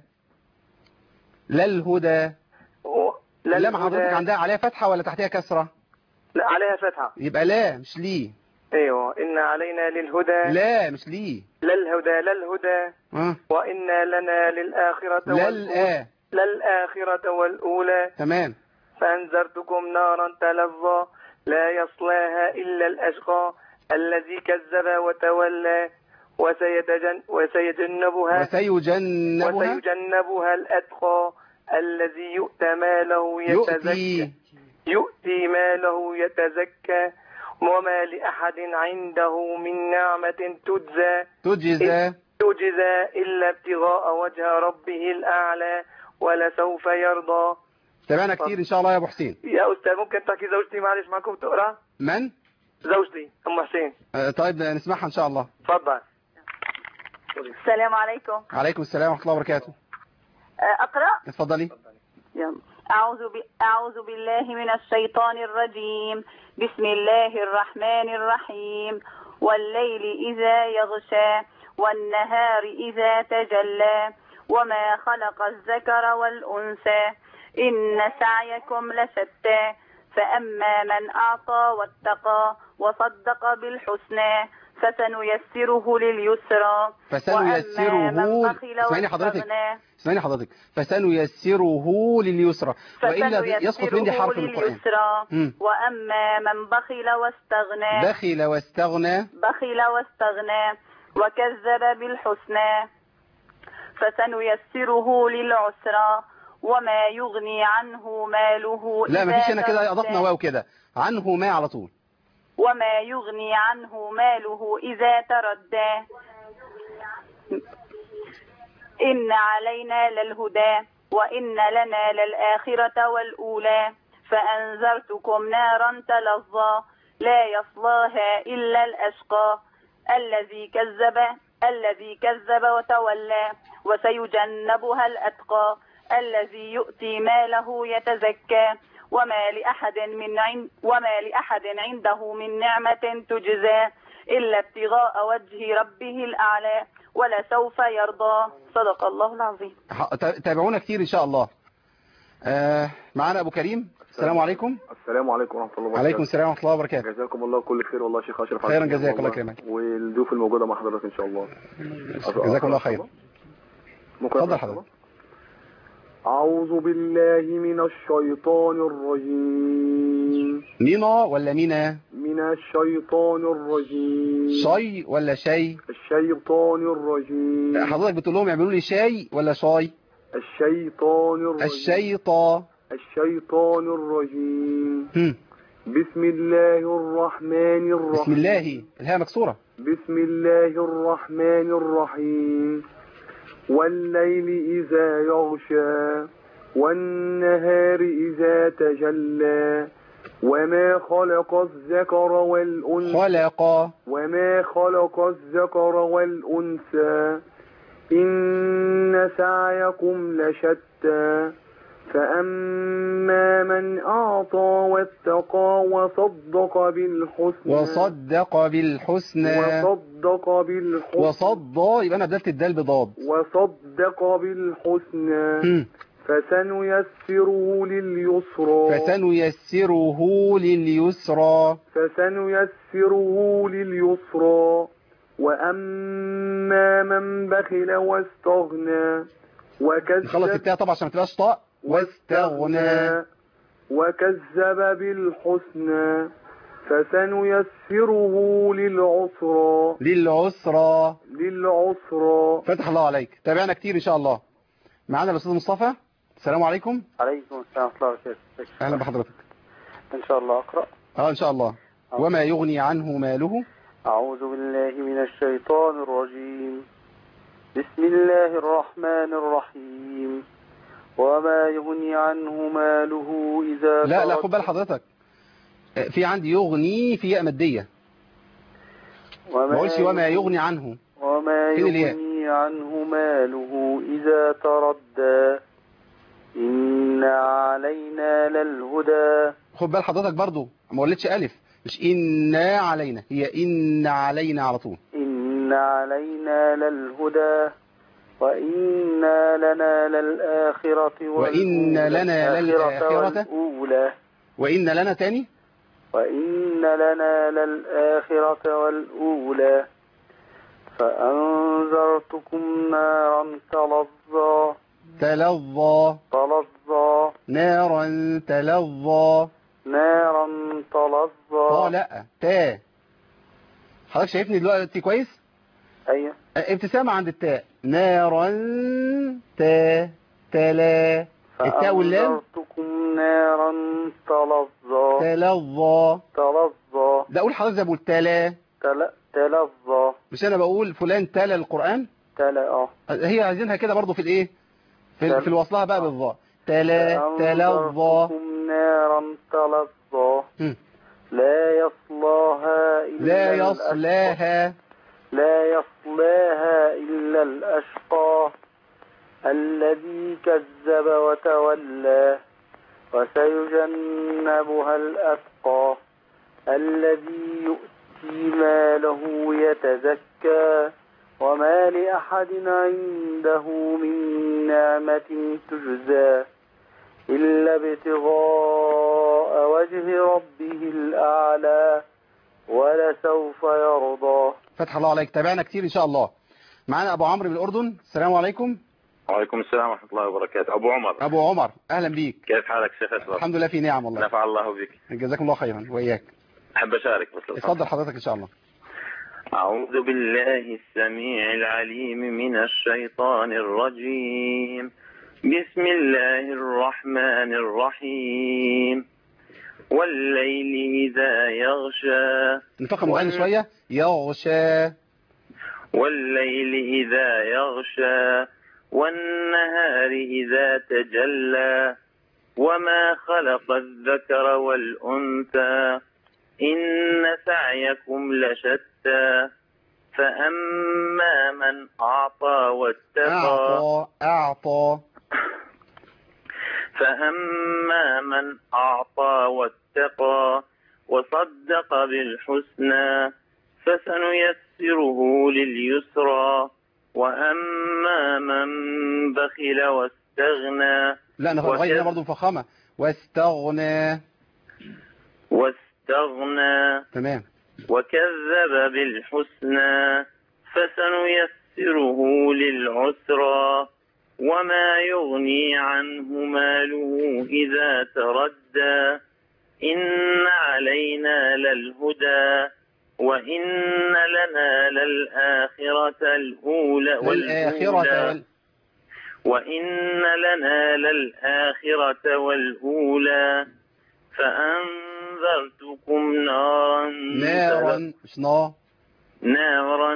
لا الهدى و- لا اللام الهدى. حضرتك عندها عليها فتحة ولا تحتها كسرة لا عليها فتحة يبقى لا مش ليه أيوة إنا علينا للهدى لا مش ليه لا الهدى لا الهدى ها وإنا لنا للآخرة لا والأولى الآ للآخرة والأولى تمام فأنذرتكم نارا تلظى لا يصلاها إلا الأشقى الذي كذب وتولى وسيتجن وسيجنبها وسيجنبها وسيجنبها الأتقى الذي يؤتى ماله يتزكى يؤتي يؤتي ماله يتزكى وما لأحد عنده من نعمة تجزى تجزى تجزى إلا ابتغاء وجه ربه الأعلى ولسوف يرضى تابعنا كتير إن شاء الله يا أبو حسين يا أستاذ ممكن تحكي زوجتي معلش معكم تقرأ من؟ زوجتي أم حسين آه، طيب نسمعها إن شاء الله تفضل السلام عليكم عليكم السلام ورحمة الله وبركاته آه، أقرأ اتفضلي يلا. أعوذ, ب... أعوذ بالله من الشيطان الرجيم بسم الله الرحمن الرحيم والليل إذا يغشى والنهار إذا تجلى وما خلق الذكر والأنثى إن سعيكم لشتى فأما من أعطى واتقى وصدق بالحسنى فسنيسره لليسرى فسنيسره وأما من بخل اسمعيني حضرتك واستغنى اسمعيني حضرتك فسنيسره لليسرى وإلا يسقط مني حرف من القرآن لليسرى مم. وأما من بخل واستغنى بخل واستغنى بخل واستغنى وكذب بالحسنى فسنيسره للعسرى وما يغني عنه ماله لا إذا مفيش هنا كده تردى. أضفنا واو كده عنه ما على طول وما يغني عنه ماله إذا تردى إن علينا للهدى وإن لنا للآخرة والأولى فأنذرتكم نارا تلظى لا يصلاها إلا الأشقى الذي كذب الذي كذب وتولى وسيجنبها الأتقى الذي يؤتي ماله يتزكى وما لأحد من عند وما لأحد عنده من نعمة تجزى إلا ابتغاء وجه ربه الأعلى ولسوف يرضى صدق الله العظيم ح- تا- تابعونا كتير إن شاء الله آه معانا أبو كريم السلام عليكم السلام عليكم ورحمه الله وبركاته عليكم السلام ورحمة الله وبركاته جزاكم الله كل خير والله يا شيخ اشرف خيرا عزيز جزاك الله والله. يكرمك. والضيوف الموجوده مع حضرتك ان شاء الله جزاكم الله خير ممكن اتفضل أقرأ؟ حضرتك أعوذ بالله من الشيطان الرجيم مينا ولا مينا من الشيطان الرجيم شاي ولا شاي الشيطان الرجيم حضرتك بتقول لهم يعملوا لي شاي ولا شاي الشيطان الرجيم الشيطان الشيطان الرجيم هم. بسم الله الرحمن الرحيم بسم الله الهاء مكسورة بسم الله الرحمن الرحيم والليل إذا يغشى والنهار إذا تجلى وما خلق الذكر والأنثى خلق وما خلق الذكر والأنثى إن سعيكم لشتى فأما من أعطى واتقى وصدق بالحسنى وصدق بالحسنى وصدق بالحسنى وصد يبقى انا بدلت الدال بضاد وصدق بالحسنى مم. فسنيسره لليسرى فسنيسره لليسرى فسنيسره لليسرى وأما من بخل واستغنى وكذب نخلص التاء طبعا عشان ما تبقاش طاء واستغنى وكذب بالحسنى فسنيسره للعسرى للعسرى للعسرى فتح الله عليك تابعنا كتير ان شاء الله معانا الاستاذ مصطفى السلام عليكم عليكم السلام ورحمة الله وبركاته اهلا بحضرتك إن شاء الله أقرأ اه ان شاء الله وما يغني عنه ماله أعوذ بالله من الشيطان الرجيم بسم الله الرحمن الرحيم وما يغني عنه ماله إذا لا لا ترك- خد بال حضرتك آه، في عندي يغني في ياء ماديه ما اقولش وما يغني عنه وما فين الياء؟ يغني عنه ماله إذا تردى إن علينا للهدى خد بال حضرتك برضو ما قلتش الف مش إنا علينا هي إن علينا على طول إن علينا للهدى وإنا لنا للآخرة وإن لنا للآخرة والأولى وإن لنا تاني وإن لنا للآخرة والأولى فأنذرتكم نارا تلظى تلظى تلظى نارا تلظى نارا طا تلظى لا تا حضرتك شايفني دلوقتي كويس أيوة آه، ابتسامة عند التاء نارا تا تلا التاء واللام فأنذرتكم نارا تلظى تلظى تلظى ده اقول حضرتك زي ما بقول تلا تل- تلظى مش انا بقول فلان تلا القرآن تلا اه هي عايزينها كده برضو في الايه في, تل- في الوصلها بقى بالظاء تلا تلظى فأنذرتكم نارا تلظى هم. لا يصلاها إلا لا الأشقى. يصلاها لا يصلاها إلا الأشقى الذي كذب وتولى وسيجنبها الأتقى الذي يؤتي ماله يتزكى وما لأحد عنده من نعمة تجزى إلا ابتغاء وجه ربه الأعلى ولسوف يرضى فتح الله عليك تابعنا كتير ان شاء الله معانا ابو عمرو من الاردن السلام عليكم وعليكم السلام ورحمة الله وبركاته أبو عمر ابو عمر اهلا بيك كيف حالك شيخ أسرار الحمد لله في نعم والله نفع الله بك جزاكم الله خيرا واياك أحب أشارك بس لو سمحت. اتفضل حضرتك ان شاء الله أعوذ بالله السميع العليم من الشيطان الرجيم بسم الله الرحمن الرحيم والليل إذا يغشى نفخم المغني شويه يغشى والليل إذا يغشى والنهار إذا تجلى وما خلق الذكر والأنثى إن سعيكم لشتى فأما من أعطى واتقى اعطى اعطى فأما من أعطى واتقى وصدق بالحسنى فسنيسره لليسرى وأما من بخل واستغنى لا نغير هنا برضه مفخمه واستغنى واستغنى تمام وكذب بالحسنى فسنيسره للعسرى وما يغني عنه ماله إذا تردى إن علينا للهدى وإن لنا للآخرة الأولى والآخرة والأولى وال... وإن لنا للآخرة والأولى فأنذرتكم نارا نارا مش نار نارا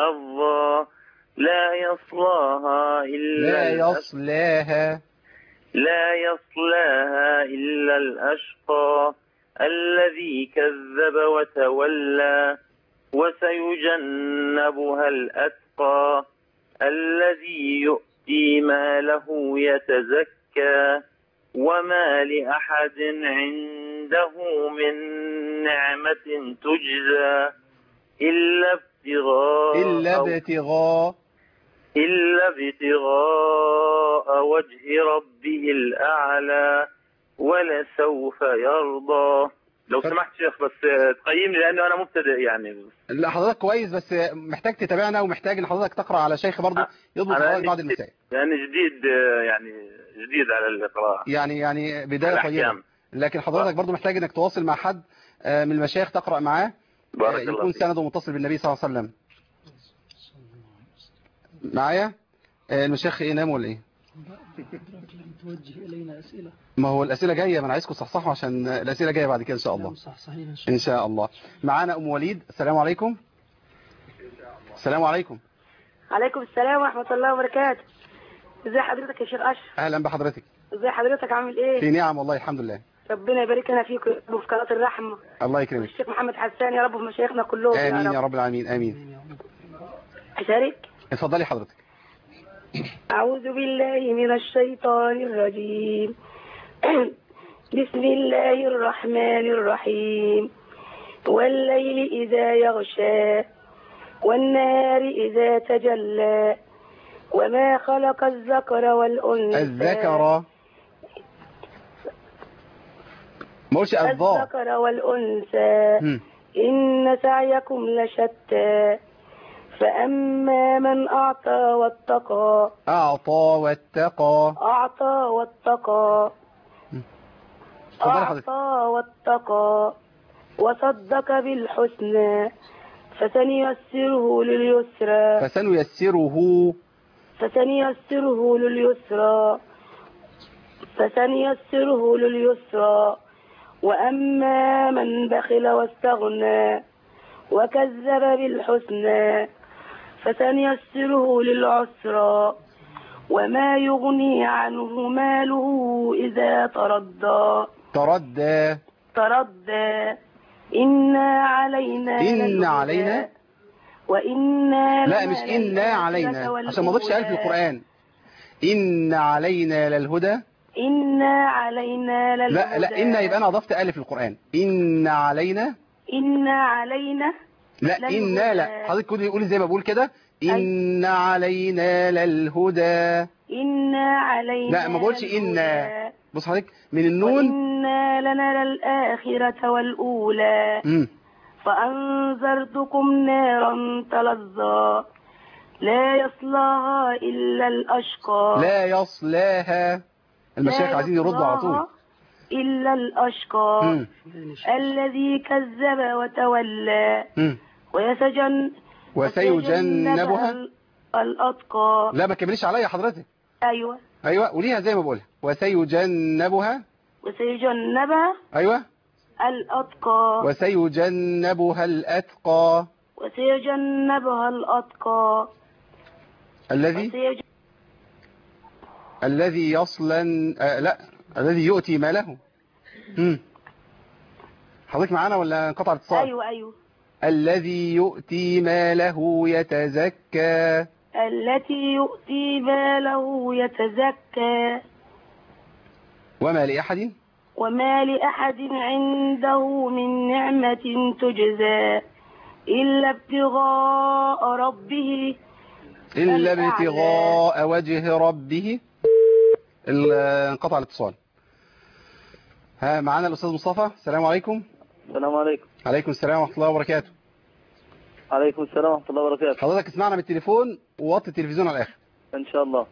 تلظى لا يصلاها إلا لا الأشقى يصلاها لا يصلاها إلا الأشقى الذي كذب وتولى وسيجنبها الأتقى الذي يؤتي ماله يتزكى وما لأحد عنده من نعمة تجزى إلا ابتغاء إلا ابتغاء إلا ابتغاء وجه ربه الأعلى ولسوف يرضى لو سمحت شيخ بس تقيمني لأنه أنا مبتدئ يعني لا حضرتك كويس بس محتاج تتابعنا ومحتاج ان حضرتك تقرأ على شيخ برضه يضبط أنا حضرتك بعض المسائل يعني جديد يعني جديد على القراءة يعني يعني بداية الأحكام. طيبة لكن حضرتك برضه محتاج انك تواصل مع حد آه، من المشايخ تقرأ معاه بارك آه، الله يكون فيك. سنده متصل بالنبي صلى الله عليه وسلم معايا آه، المشايخ ايه ناموا ولا ايه توجه إلينا أسئلة ما هو الأسئلة جاية ما انا عايزكم تصحصحوا عشان الأسئلة جاية بعد كده إن شاء الله صح صحيح إن شاء إن شاء الله معانا أم وليد السلام عليكم السلام عليكم عليكم السلام ورحمة الله وبركاته ازي حضرتك يا شيخ أشرف أهلا بحضرتك ازي حضرتك عامل في ايه نعم والله الحمد لله ربنا يبارك لنا فيك وفي قناة الرحمة الله يكرمك الشيخ محمد حسان يا رب وفي مشايخنا كلهم آمين يا يا رب رب العالمين آمين أشارك اتفضلي حضرتك أعوذ بالله من الشيطان الرجيم بسم الله الرحمن الرحيم والليل إذا يغشى والنهار إذا تجلى وما خلق الذكر والأنثى الذكر ما قلتش الضاء الذكر والأنثى مم. إن سعيكم لشتى فأما من أعطى واتقى أعطى واتقى أعطى واتقى اتفضلي حضرتك أعطى واتقى وصدق بالحسنى فسنيسره لليسرى فسنيسره فسنيسره لليسرى فسنيسره لليسرى وأما من بخل واستغنى وكذب بالحسنى فسنيسره للعسرى وما يغني عنه ماله إذا تردى تردى تردى إنا علينا إن للهدى علينا وإنا لا لنا مش إنا للآخرة علينا عشان ما ضيفش ألف والأولى. القرآن إن علينا للهدى إنا علينا للهدى لا لا إن يبقى أنا أضفت ألف القرآن إن علينا إنا علينا لا للهدى. إن لا حضرتك كنت قولي زي ما بقول كده إن علينا للهدى إنا علينا لا ما بقولش إن للهدى. بص حضرتك من النون وإنا لنا للآخرة والأولى مم. فأنذرتكم نارا تلظى لا يصلاها إلا الأشقى لا يصلاها المشايخ لا عايزين يردوا على طول يصلاها إلا الأشقى مم. الذي كذب وتولى مم. ويسجن وسيجنبها ال- الأتقى لا ما تكمليش عليا حضرتك أيوة ايوه قوليها زي ما بقولها وسيجنبها وسيجنبها ايوه الأتقى وسيجنبها الاتقى وسيجنبها الأتقى الذي وسيج... الذي يصلا آه لا الذي يؤتي ماله مم. حضرتك معانا ولا انقطع الاتصال أيوة أيوة الذي يؤتي ماله يتزكى التي يؤتي ماله يتزكى وما لأحد وما لأحد عنده من نعمة تجزى إلا ابتغاء ربه إلا الأعلى. ابتغاء وجه ربه ال- انقطع الاتصال ها معانا الأستاذ مصطفى السلام عليكم السلام عليكم عليكم السلام ورحمة الله وبركاته عليكم السلام ورحمة الله وبركاته حضرتك اسمعنا من التليفون ووطي التلفزيون على الآخر إن شاء الله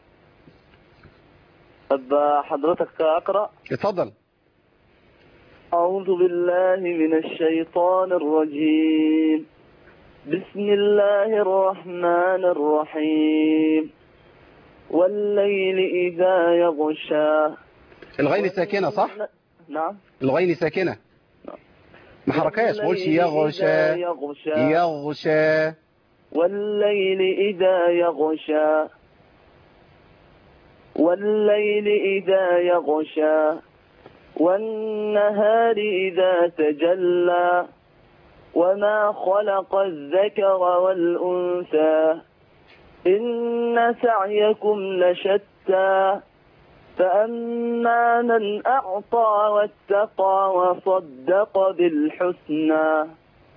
طب حضرتك أقرأ اتفضل أعوذ بالله من الشيطان الرجيم بسم الله الرحمن الرحيم والليل إذا يغشى الغين ساكنة صح نعم الغين ساكنة ما حركاش ما قولش والليل إذا يغشى يغشى يغشى والليل إذا يغشى والليل إذا يغشى والنهار إذا تجلى وما خلق الذكر والأنثى إن سعيكم لشتى فأما من أعطى واتقى وصدق بالحسنى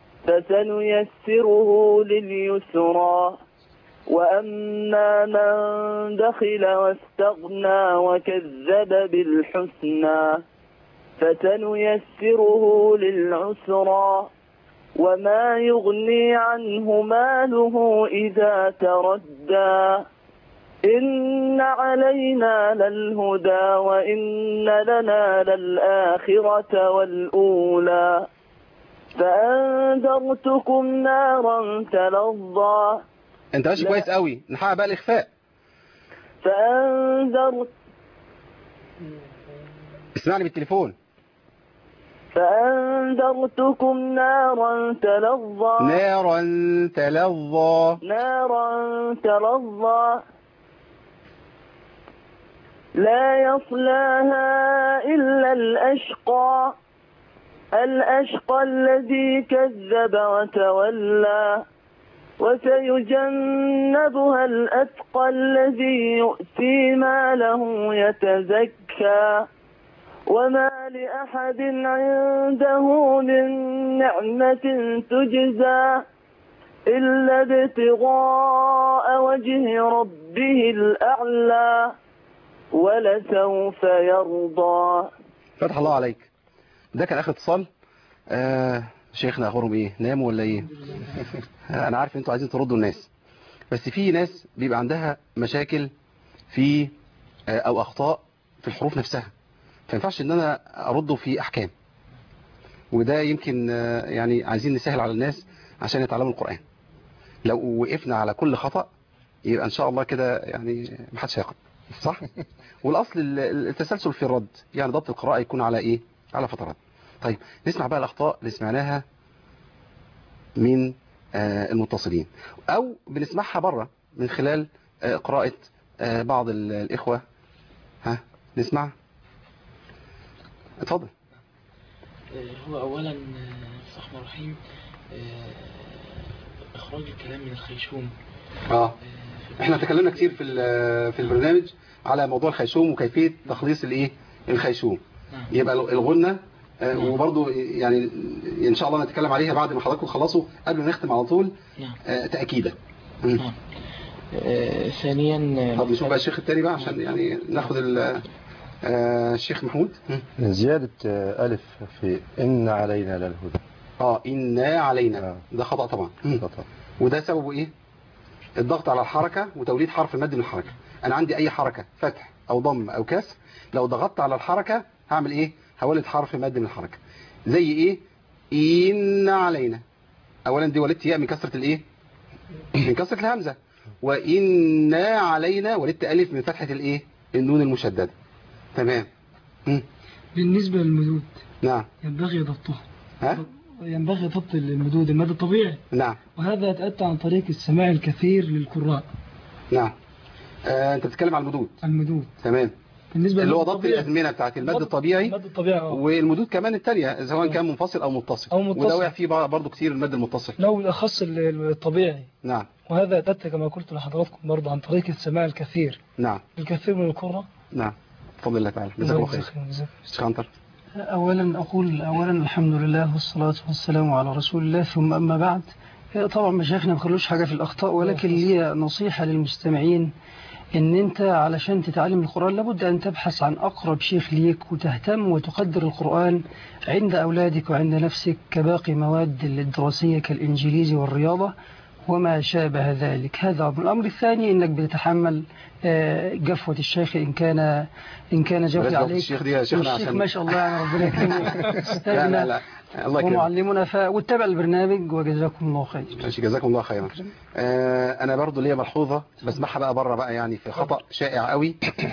فسنيسره لليسرى وأما من بخل واستغنى وكذب بالحسنى فسنيسره للعسرى وما يغني عنه ماله إذا تردى إن علينا للهدى وإن لنا للآخرة والأولى فأنذرتكم نارا تلظى انت ماشي لا. كويس قوي نحقق بقى الاخفاء فأنذرت اسمعني بالتليفون فأنذرتكم نارا تلظى نارا تلظى نارا تلظى لا يصلاها إلا الأشقى الأشقى الذي كذب وتولى وسيجنبها الأتقى الذي يؤتي ماله يتزكى وما لأحد عنده من نعمة تجزى إلا ابتغاء وجه ربه الأعلى ولسوف يرضى فتح الله عليك ده كان اخر اتصال آه شيخنا اخبارهم ايه ناموا ولا ايه انا عارف انتوا عايزين تردوا الناس بس في ناس بيبقى عندها مشاكل في آه او اخطاء في الحروف نفسها فما ينفعش ان انا ارده في احكام وده يمكن آه يعني عايزين نسهل على الناس عشان يتعلموا القرآن لو وقفنا على كل خطأ يبقى ان شاء الله كده يعني محدش هيقف صح والاصل ال- التسلسل في الرد يعني ضبط القراءة يكون على ايه على فترات طيب نسمع بقى الاخطاء اللي سمعناها من آه، المتصلين او بنسمعها بره من خلال آه، قراءة آه، بعض ال- الاخوة ها نسمع اتفضل هو أولا آه، الرحمن الرحيم آه، إخراج الكلام من الخيشوم اه احنا تكلمنا كتير في ال- في البرنامج على موضوع الخيشوم وكيفية تخليص الايه الخيشوم يبقى الغنة آه، وبرضو يعني ان شاء الله نتكلم عليها بعد ما حضراتكم تخلصوا قبل ما نختم على طول نعم. آه، تأكيدا مم. آه، ثانيا طب نشوف بقى الشيخ التاني بقى عشان يعني ناخد ال- آه، الشيخ محمود مم. زيادة آه، ألف في إن علينا للهدى اه إنا علينا ده خطأ طبعا مم. وده سببه ايه الضغط على الحركة وتوليد حرف المد من الحركة انا عندي اي حركة فتح او ضم او كسر لو ضغطت على الحركة هعمل ايه هولد حرف مد من الحركة زي ايه إن علينا اولا دي ولدت ياء من كسرة الايه من كسرة الهمزة وإنا علينا ولدت ألف من فتحة الايه النون المشددة تمام مم. بالنسبة للمدود نعم ينبغي ضبطها ها ينبغي ضبط المدود المد الطبيعي نعم وهذا يتأتى عن طريق السماع الكثير للقراء نعم آه انت بتتكلم على المدود المدود تمام بالنسبة اللي هو للمد ضبط الطبيعي. الأزمنة بتاعت المد الطبيعي المد الطبيعي اه والمدود كمان التانية سواء كان منفصل أو متصل أو متصل. وده وقع فيه برضه كتير المد المتصل لو بالأخص ال- الطبيعي نعم وهذا يتأتى كما قلت لحضراتكم برضه عن طريق السماع الكثير نعم الكثير من القراء نعم بفضل الله تعالى جزاك الله خير شيخ عنتر أولا أقول أولا الحمد لله والصلاة والسلام على رسول الله ثم أما بعد طبعا مشايخنا ما خلوش حاجة في الأخطاء ولكن لي نصيحة للمستمعين إن أنت علشان تتعلم القرآن لابد أن تبحث عن أقرب شيخ ليك وتهتم وتقدر القرآن عند أولادك وعند نفسك كباقي مواد الدراسية كالإنجليزي والرياضة وما شابه ذلك هذا أمر الأمر الثاني أنك بتتحمل آه، جفوة الشيخ إن كان إن كان جفي بلاش ضغط عليك الشيخ دي يا شيخنا والشيخ عشان- ما شاء الله يعني ربنا يكرمه لا أستاذنا لا لا الله يكرمك ومعلمنا ف... واتبع البرنامج وجزاكم الله خير ماشي جزاكم الله خيرا آه انا برضو ليا ملحوظه بسمعها بقى بره بقى يعني في خطا شائع قوي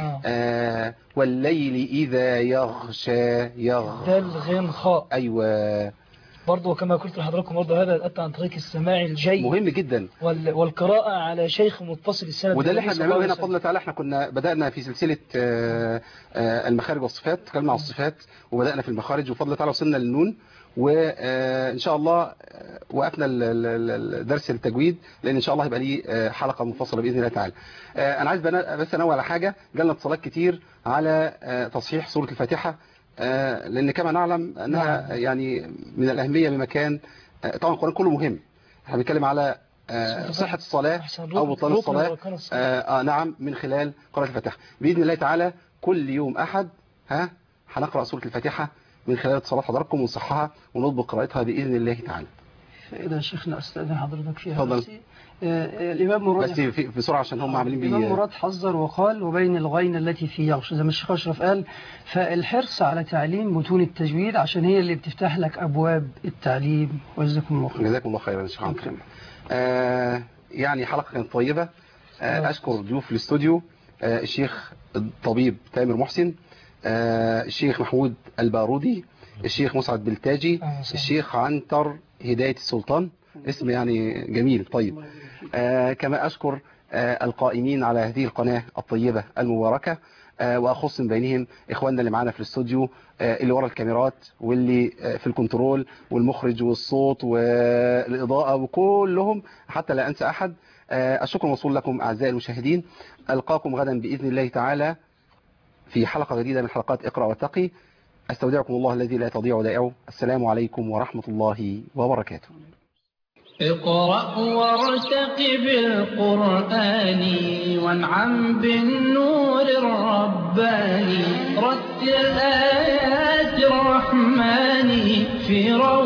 آه والليل اذا يغشى يغ دال غين خاء ايوه برضه وكما قلت لحضراتكم برضه هذا أتى عن طريق السماع الجيد مهم جدا وال- والقراءة على شيخ متصل السند وده اللي احنا بالنبي صلى بنعمله الله هنا عليه بفضل الله تعالى احنا كنا بدأنا في سلسلة آه، آه، المخارج والصفات تكلمنا عن الصفات وبدأنا في المخارج وبفضل الله تعالى وصلنا للنون وان شاء الله آه، وقفنا ال- ال- ال- درس التجويد لان ان شاء الله هيبقى ليه آه، حلقة منفصلة باذن الله تعالى آه، انا عايز بنا- بس انوه على حاجة جالنا اتصالات كتير على آه، تصحيح سورة الفاتحة آه، لان كما نعلم انها يعني من الاهمية بمكان آه، طبعا القرآن كله مهم احنا بنتكلم على آه، صحة الصلاة أو بطلان ركن الصلاة من أركان الصلاة. آه آه نعم من خلال قراءة الفاتحة بإذن الله تعالى كل يوم أحد ها هنقرأ سورة الفاتحة من خلال اتصالات حضراتكم ونصحها ونضبط قراءتها بإذن الله تعالى فإذا شيخنا أستاذن حضرتك فيها اتفضل. بس آه، آه، الإمام مراد بس في- بسرعة عشان هم عاملين الإمام بي مراد حذر وقال وبين الغين التي في يغش زي ما الشيخ أشرف قال فالحرص على تعليم متون التجويد عشان هي اللي بتفتح لك أبواب التعليم وجزاكم الله خير جزاكم الله خيرا يا شيخ عمرو آه يعني حلقة كانت طيبة آه أشكر ضيوف الاستوديو آه الشيخ الطبيب تامر محسن آه الشيخ محمود البارودي الشيخ مسعد بلتاجي الشيخ عنتر هداية السلطان اسم يعني جميل طيب آه كما أشكر آه القائمين على هذه القناة الطيبة المباركة آه وأخص من بينهم إخواننا اللي معانا في الاستوديو آه اللي ورا الكاميرات واللي آه في الكنترول والمخرج والصوت والإضاءة وكلهم حتى لا أنسى أحد آه الشكر موصول لكم أعزائي المشاهدين ألقاكم غدا بإذن الله تعالى في حلقة جديدة من حلقات اقرأ واتقي أستودعكم الله الذي لا تضيع ودائعه السلام عليكم ورحمة الله وبركاته اقرأ وارتقب القرآن وانعم بالنور الرباني رتل آيات الرحمن في روض